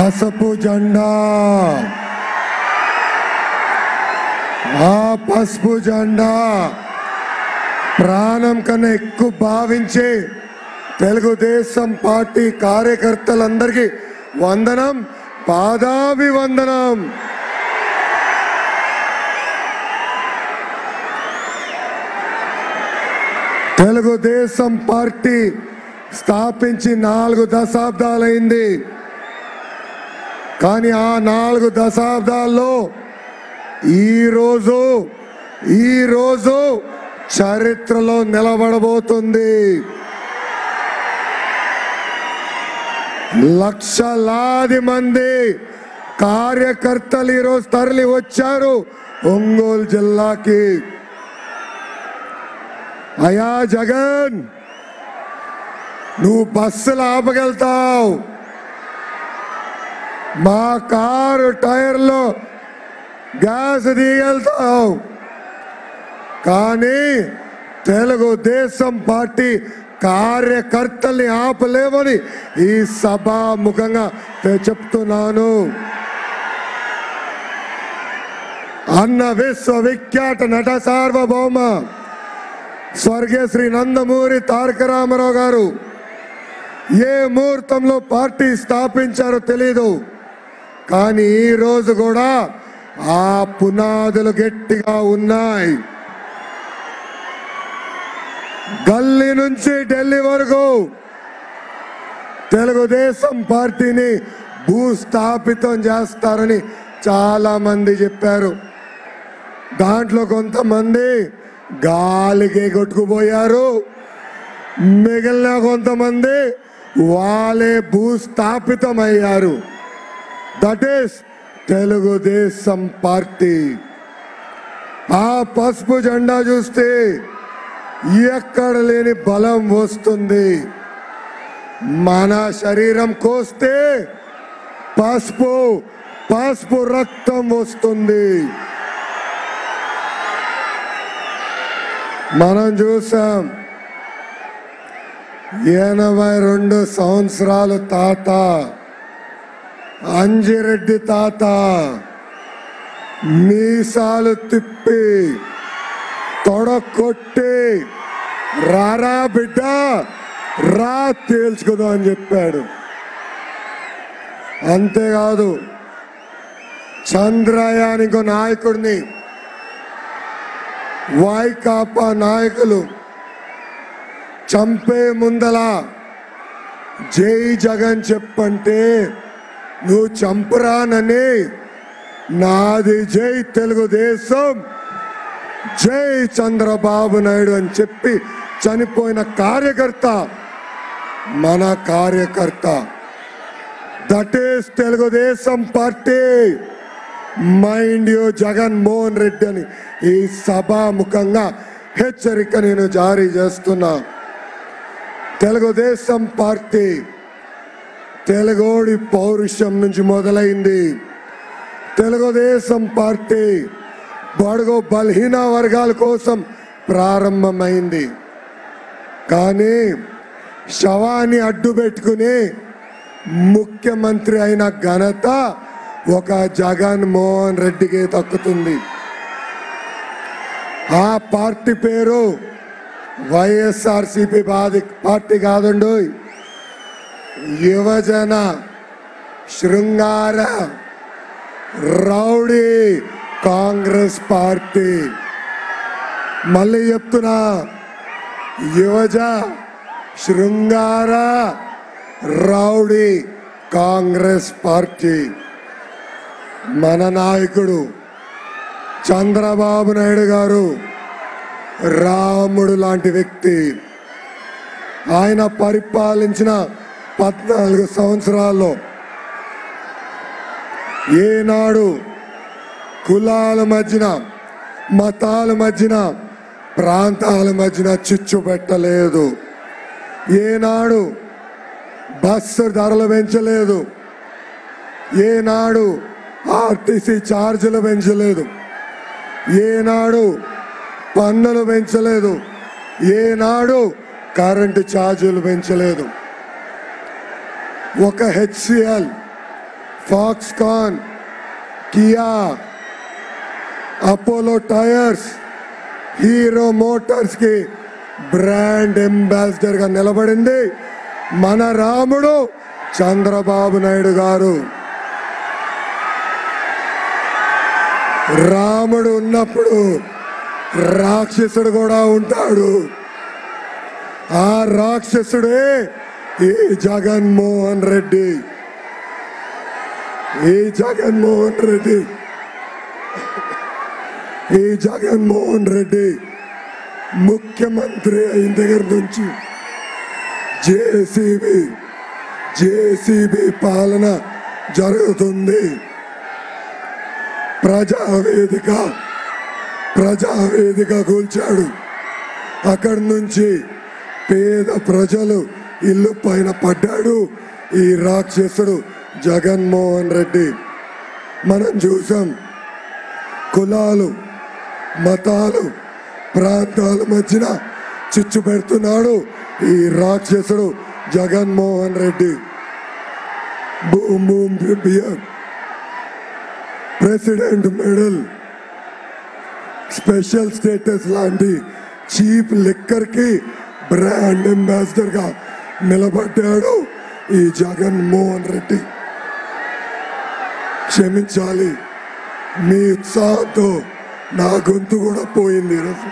పసుపు జెండా ఆ పసుపు జెండా ప్రాణం కన్నా ఎక్కువ భావించి తెలుగుదేశం పార్టీ కార్యకర్తలందరికీ వందనం పాదాభివందనం తెలుగుదేశం పార్టీ స్థాపించి నాలుగు దశాబ్దాలైంది కానీ ఆ నాలుగు దశాబ్దాల్లో ఈరోజు ఈరోజు చరిత్రలో నిలబడబోతుంది లక్షలాది మంది కార్యకర్తలు ఈరోజు తరలి వచ్చారు ఒంగోలు జిల్లాకి అయా జగన్ నువ్వు బస్సులు ఆపగలుగుతావు మా కారు టైర్లో గ్యాస్ దిగలుగుతావు కానీ తెలుగుదేశం పార్టీ కార్యకర్తల్ని ఆపలేమని ఈ సభాముఖంగా నేను చెప్తున్నాను అన్న విశ్వవిఖ్యాత నట సార్వభౌమ స్వర్గీయ శ్రీ నందమూరి తారక రామారావు గారు ఏ ముహూర్తంలో పార్టీ స్థాపించారో తెలీదు కానీ ఈ రోజు కూడా ఆ పునాదులు గట్టిగా ఉన్నాయి గల్లీ నుంచి ఢిల్లీ వరకు తెలుగుదేశం పార్టీని భూస్థాపితం చేస్తారని చాలా మంది చెప్పారు దాంట్లో కొంతమంది గాలికి కొట్టుకుపోయారు మిగిలిన కొంతమంది వాళ్ళే భూస్థాపితమయ్యారు దట్ ఈస్ తెలుగుదేశం పార్టీ ఆ పసుపు జెండా చూస్తే ఎక్కడ లేని బలం వస్తుంది మన శరీరం కోస్తే పసుపు పసుపు రక్తం వస్తుంది మనం చూసాం ఎనభై రెండు సంవత్సరాలు తాత అంజిరెడ్డి తాత మీసాలు తిప్పి తొడకొట్టి రారా బిడ్డ రా తేల్చుకుందాం అని చెప్పాడు అంతేకాదు చంద్రయాన్ ఇంకో నాయకుడిని వైకాపా నాయకులు చంపే ముందల జై జగన్ చెప్పంటే నువ్వు చంపరానని నాది జై తెలుగుదేశం జై చంద్రబాబు నాయుడు అని చెప్పి చనిపోయిన కార్యకర్త మన కార్యకర్త that is Telugu Desam party mind you Jagan Mohan Reddy అని ఈ సభాముఖంగా హెచ్చరిక నేను జారీ చేస్తున్నా తెలుగుదేశం పార్టీ తెలుగోడి పౌరుషం నుంచి మొదలైంది తెలుగుదేశం పార్టీ బడుగు బలహీన వర్గాల కోసం ప్రారంభమైంది కానీ శవాన్ని అడ్డు పెట్టుకుని ముఖ్యమంత్రి అయిన ఘనత ఒక జగన్ మోహన్ రెడ్డికి దక్కుతుంది ఆ పార్టీ పేరు వైఎస్ఆర్సిపి బాధి పార్టీ కాదండు యువజన శృంగార రౌడీ కాంగ్రెస్ పార్టీ మళ్ళీ చెప్తున్నా యువజ శృంగార రౌడీ కాంగ్రెస్ పార్టీ మన నాయకుడు చంద్రబాబు నాయుడు గారు రాముడు లాంటి వ్యక్తి ఆయన పరిపాలించిన పద్నాలుగు సంవత్సరాల్లో ఏనాడు కులాల మధ్యన మతాల మధ్యన ప్రాంతాల మధ్యన చిచ్చు పెట్టలేదు ఏనాడు బస్సు ధరలు పెంచలేదు ఏనాడు ఆర్టీసీ ఛార్జీలు పెంచలేదు ఏనాడు పన్నులు పెంచలేదు ఏనాడు కరెంటు ఛార్జీలు పెంచలేదు ఒక HCL Foxconn Kia Apollo tyres Hero Motors కి బ్రాండ్ అంబాసిడర్ గా నిలబడింది మన రాముడు చంద్రబాబు నాయుడు గారు రాముడు ఉన్నప్పుడు రాక్షసుడు కూడా ఉంటాడు ఆ రాక్షసుడే ఈ జగన్మోహన్ రెడ్డి ఈ జగన్మోహన్ రెడ్డి ఈ జగన్మోహన్ రెడ్డి ముఖ్యమంత్రి అయిన దగ్గర నుంచి జేసీబీ జేసీబీ పాలన జరుగుతుంది ప్రజావేదిక ప్రజావేదిక కూల్చాడు అక్కడి నుంచి పేద ప్రజలు ఇల్లు పైన పడ్డాడు ఈ రాక్షసుడు జగన్మోహన్ రెడ్డి మనం చూసాం కులాలు మతాలు ప్రాంతాల మధ్యన చిచ్చు పెడుతున్నాడు ఈ రాక్షసుడు Jaganmohan Reddy boom boom beer president medal special status లాంటి చీప్ లిక్కర్ కి బ్రాండ్ అంబాసిడర్ గా నిలబడ్డాడు ఈ జగన్మోహన్ రెడ్డి క్షమించాలి మీ ఉత్సాహంతో నా గొంతు కూడా పోయింది ఈరోజు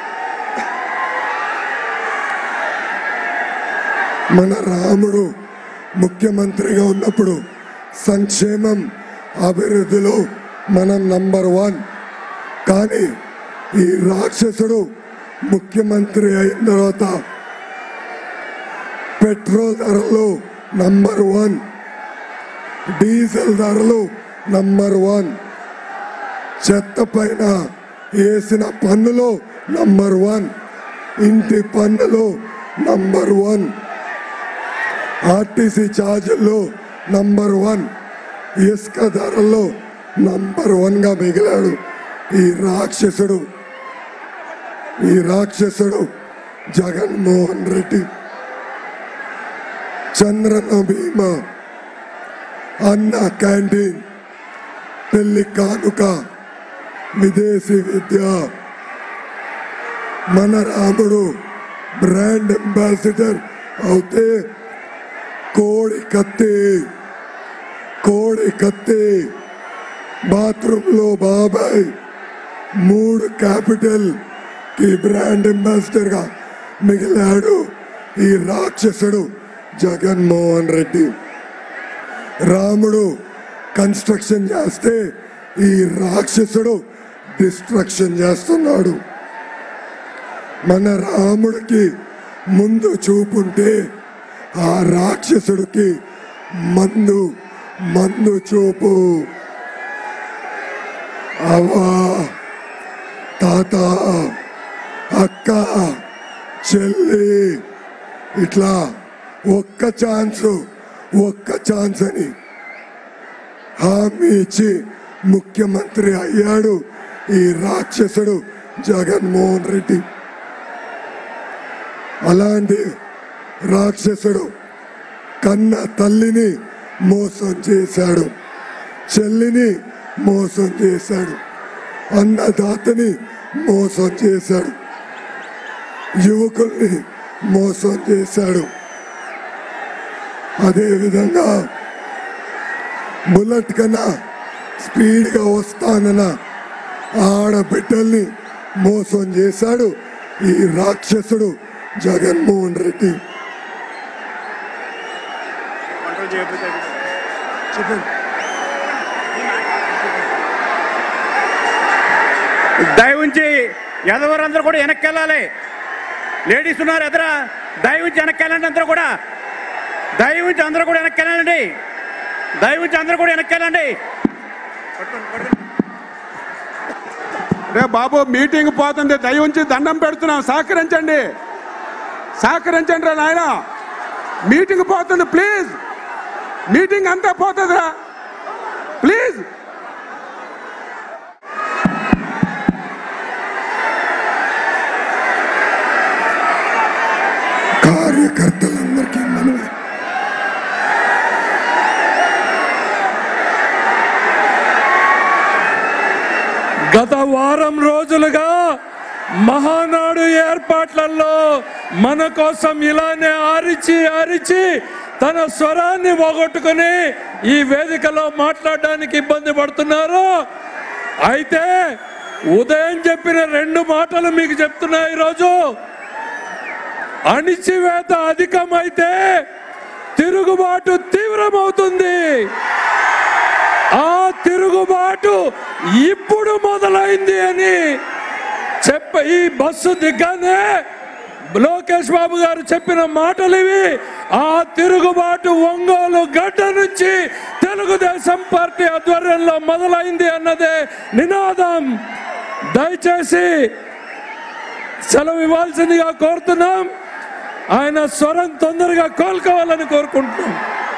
మన రాముడు ముఖ్యమంత్రిగా ఉన్నప్పుడు సంక్షేమం అభివృద్ధిలో మనం నంబర్ వన్ కానీ ఈ రాక్షసుడు ముఖ్యమంత్రి అయిన తర్వాత పెట్రోల్ ధరలు నంబర్ వన్ డీజిల్ ధరలు నంబర్ వన్ చెత్త పైన వేసిన పన్నులో నంబర్ వన్ ఇంటి పన్నులో నంబర్ వన్ ఆర్టీసీ ఛార్జీల్లో నంబర్ వన్ ఇసుక ధరల్లో నంబర్ వన్ గా మిగిలాడు ఈ రాక్షసుడు ఈ రాక్షసుడు జగన్మోహన్ రెడ్డి చంద్రన్న బీమా అన్న క్యాంటీన్ పెళ్లి కానుక విదేశీ విద్య మన రాముడు బ్రాండ్ అంబాసిడర్ అవుతే కోడి కత్తి కోడి కత్తి బాత్రూంలో బాబాయ్ మూడు క్యాపిటల్ కి బ్రాండ్ అంబాసిడర్ గా మిగిలాడు ఈ రాక్షసుడు జగన్మోహన్ రెడ్డి రాముడు కన్స్ట్రక్షన్ చేస్తే ఈ రాక్షసుడు డిస్ట్రక్షన్ చేస్తున్నాడు మన రాముడికి ముందు చూపుంటే ఆ రాక్షసుడికి మందు మందు చూపు అవ్వా తాత అక్క చెల్లి ఇట్లా ఒక్క ఛాన్స్ ఒక్క ఛాన్స్ అని హామీ ఇచ్చి ముఖ్యమంత్రి అయ్యాడు ఈ రాక్షసుడు జగన్మోహన్ రెడ్డి అలాంటి రాక్షసుడు కన్న తల్లిని మోసం చేశాడు చెల్లిని మోసం చేశాడు అన్నదాతని మోసం చేశాడు యువకుల్ని మోసం చేశాడు అదేవిధంగా బుల్లెట్ కన్నా స్పీడ్గా వస్తానన్న ఆడబిడ్డల్ని మోసం చేశాడు ఈ రాక్షసుడు జగన్మోహన్ రెడ్డి కంట్రోల్ చేయకపోతే చెప్పండి దయవుంచి ఎదవరందరూ కూడా వెనక్కి వెళ్ళాలి లేడీస్ ఉన్నారు ఎదర దయవుంచి వెనక్కి వెళ్ళండి అందరూ కూడా దయవుంచి అందరూ కూడా వెనక్కి వెళ్ళండి దయవుంచి అందరూ కూడా వెనక్కి వెళ్ళండి రే బాబు మీటింగ్ పోతుంది దయ ఉంచి దండం పెడుతున్నాం సహకరించండి సహకరించండి రా నాయన మీటింగ్ పోతుంది ప్లీజ్ మీటింగ్ అంతా పోతుందిరా ప్లీజ్ కార్యకర్తలందరికీ మనవి గత వారం రోజులుగా మహానాడు ఏర్పాట్లలో మన కోసం ఇలానే ఆరిచి ఆరిచి తన స్వరాన్ని పోగొట్టుకుని ఈ వేదికలో మాట్లాడడానికి ఇబ్బంది పడుతున్నారు అయితే ఉదయం చెప్పిన రెండు మాటలు మీకు చెప్తున్నా ఈరోజు అణిచివేత అధికమైతే తిరుగుబాటు తీవ్రమవుతుంది ఆ తిరుగుబాటు ఇప్పుడు మొదలైంది అని చెప్ప ఈ బస్సు దిగ్గానే లోకేష్ బాబు గారు చెప్పిన మాటలు ఇవి ఆ తిరుగుబాటు ఒంగోలు గడ్డ నుంచి తెలుగుదేశం పార్టీ ఆధ్వర్యంలో మొదలైంది అన్నదే నినాదం దయచేసి సెలవు ఇవ్వాల్సిందిగా కోరుతున్నాం ఆయన స్వరం తొందరగా కోలుకోవాలని కోరుకుంటున్నాం